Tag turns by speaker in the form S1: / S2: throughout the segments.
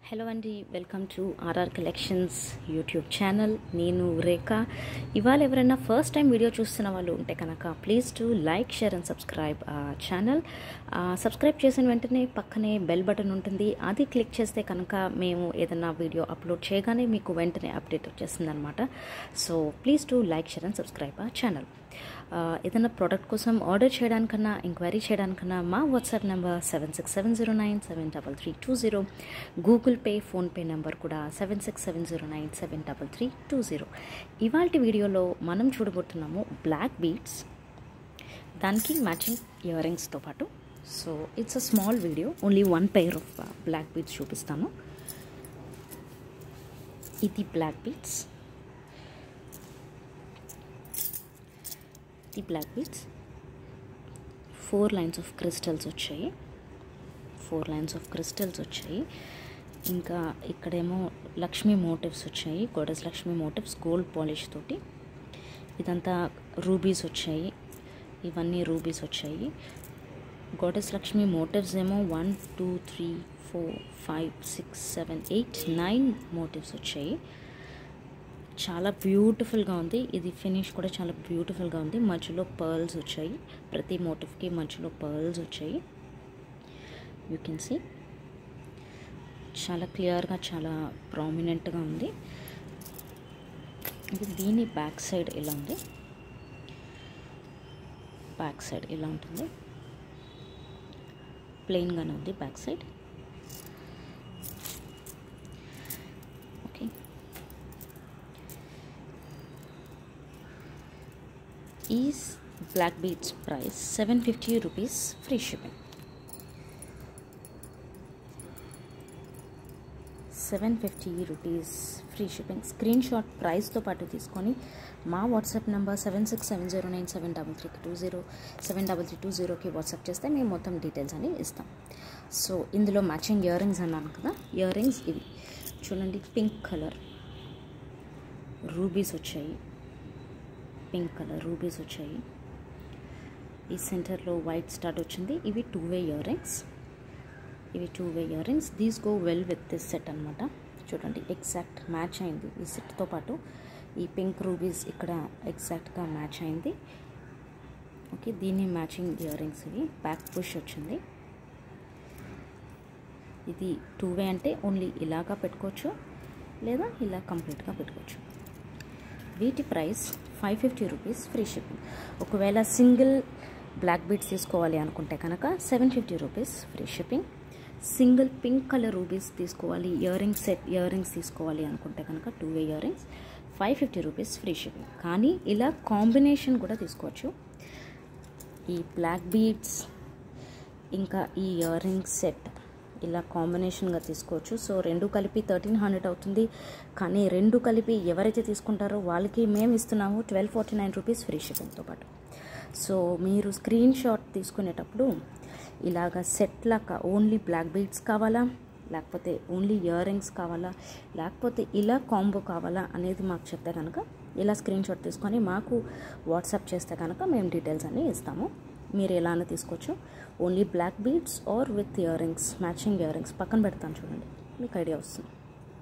S1: hello అండి welcome to RR collections YouTube channel నేను రేఖ ఇవాళ ఎవరైనా ఫస్ట్ టైం వీడియో చూస్తున్న వాళ్ళు ఉంటే కనుక please to like share and subscribe ఆ ఛానల్ సబ్స్క్రైబ్ చేసిన వెంటనే పక్కనే బెల్ బటన్ ఉంటుంది అది క్లిక్ చేస్తే కనుక మేము ఏదైనా వీడియో అప్లోడ్ చేయగానే మీకు వెంటనే అప్డేట్ వచ్చేస్తుంది అనమాట so please to like share and subscribe ఆ ఛానల్ ఏదైనా ప్రోడక్ట్ కోసం ఆర్డర్ చేయడానికన్నా ఎంక్వైరీ చేయడానికన్నా మా WhatsApp number seven six seven zero nine seven double three two zero Google pay PhonePe number కూడా seven six seven zero nine seven double three two zero ఇవాళ వీడియోలో మనం చూడబోతున్నాము బ్లాక్ బీట్స్ దానికి మ్యాచింగ్ ఇయర్ రింగ్స్తో పాటు so it's a small video only one pair of black beats చూపిస్తాను ఇది బ్లాక్ బీట్స్ ఈ black beats four lines of crystals వచ్చాయి ఫోర్ లైన్స్ ఆఫ్ క్రిస్టల్స్ వచ్చాయి ఇంకా ఇక్కడేమో లక్ష్మీ మోటివ్స్ వచ్చాయి goddess Lakshmi motives gold polish తోటి ఇదంతా రూబీస్ వచ్చాయి ఇవన్నీ రూబీస్ వచ్చాయి గోడెస్ లక్ష్మీ మోటివ్స్ ఏమో one two three four five six seven eight nine motives వచ్చాయి చాలా బ్యూటిఫుల్గా ఉంది ఇది ఫినిష్ కూడా చాలా బ్యూటిఫుల్గా ఉంది మధ్యలో పర్ల్స్ వచ్చాయి ప్రతి మోటివ్కి మధ్యలో పర్ల్స్ వచ్చాయి యూ కెన్ సీ చాలా క్లియర్గా చాలా ప్రామినెంట్గా ఉంది ఇది దీని బ్యాక్ సైడ్ ఇలా ఉంది బ్యాక్ సైడ్ ఇలా ఉంటుంది ప్లెయిన్గానే ఉంది back side okay is black beats price seven fifty rupees free shipping seven fifty rupees free shipping screen shot ప్రైస్తో పాటు తీసుకొని మా WhatsApp number seven six seven zero nine seven double three two zero seven double three two జీరోకి WhatsApp చేస్తే మేము మొత్తం details అని ఇస్తాం సో ఇందులో మ్యాచింగ్ ఇయర్ రింగ్స్ అన్నాను కదా ఇయర్ రింగ్స్ ఇవి చూడండి పింక్ కలర్ రూబీస్ వచ్చాయి పింక్ కలర్ రూబీస్ వచ్చాయి ఈ సెంటర్లో వైట్ స్టార్ట్ వచ్చింది ఇవి టూ వే ఇయర్ రింగ్స్ ఇవి two way ear rings these go well with this set అనమాట చూడండి ఎగ్జాక్ట్ మ్యాచ్ అయింది ఈ సెట్తో పాటు ఈ పింక్ రూబీస్ ఇక్కడ ఎగ్జాక్ట్గా మ్యాచ్ అయింది ఓకే దీన్ని మ్యాచింగ్ ఇయర్ రింగ్స్ ఇవి బ్యాక్ పుష్ వచ్చింది ఇది టూ వే అంటే ఓన్లీ ఇలాగా పెట్టుకోవచ్చు లేదా ఇలా కంప్లీట్గా పెట్టుకోవచ్చు వీటి price five fifty rupees free shipping ఒకవేళ సింగిల్ బ్లాక్ బీడ్స్ తీసుకోవాలి అనుకుంటే కనుక seven fifty rupees free shipping single pink colour rubies తీసుకోవాలి ear rings set ear rings తీసుకోవాలి అనుకుంటే కనుక two way ear rings five fifty rupees free shipping కానీ ఇలా కాంబినేషన్ కూడా తీసుకోవచ్చు ఈ బ్లాక్ బీడ్స్ ఇంకా ఈ ఇయర్ రింగ్స్ సెట్ ఇలా కాంబినేషన్గా తీసుకోవచ్చు సో రెండు కలిపి థర్టీన్ హండ్రెడ్ అవుతుంది కానీ రెండు కలిపి ఎవరైతే తీసుకుంటారో వాళ్ళకి మేము ఇస్తున్నాము twelve forty nine rupees free షిప్పింగ్తో పాటు సో మీరు స్క్రీన్ షాట్ తీసుకునేటప్పుడు ఇలాగ సెట్ లాగా ఓన్లీ బ్లాక్ బీడ్స్ కావాలా లేకపోతే ఓన్లీ ఇయర్ రింగ్స్ కావాలా లేకపోతే ఇలా కాంబో కావాలా అనేది మాకు చెప్తే కనుక ఇలా స్క్రీన్ షాట్ తీసుకొని మాకు వాట్సాప్ చేస్తే కనుక మేము డీటెయిల్స్ అన్నీ ఇస్తాము మీరు ఎలానే తీసుకోవచ్చు only black beads or with ear rings matching ear rings పక్కన పెడతాను చూడండి మీకు ఐడియా వస్తుంది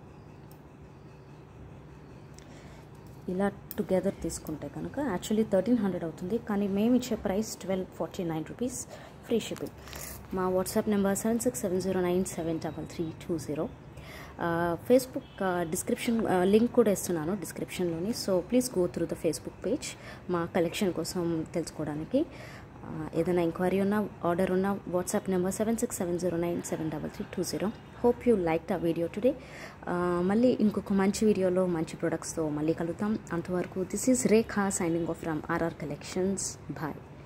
S1: ఇలా టుగెదర్ తీసుకుంటే కనుక యాక్చువల్లీ థర్టీన్ హండ్రెడ్ అవుతుంది కానీ మేము ఇచ్చే price twelve forty nine rupees free shipping మా WhatsApp number seven six seven zero nine seven double three two zero Facebook description link కూడా ఇస్తున్నాను డిస్క్రిప్షన్లోని so please go through the Facebook page మా collection కోసం తెలుసుకోవడానికి ఏదైనా ఎంక్వైరీ ఉన్నా order ఉన్న WhatsApp number seven six seven zero nine seven double three two zero hope you like the video today మళ్ళీ ఇంకొక మంచి వీడియోలో మంచి ప్రొడక్ట్స్తో మళ్ళీ కలుద్దాం అంతవరకు this is Rekha signing off from RR collections bye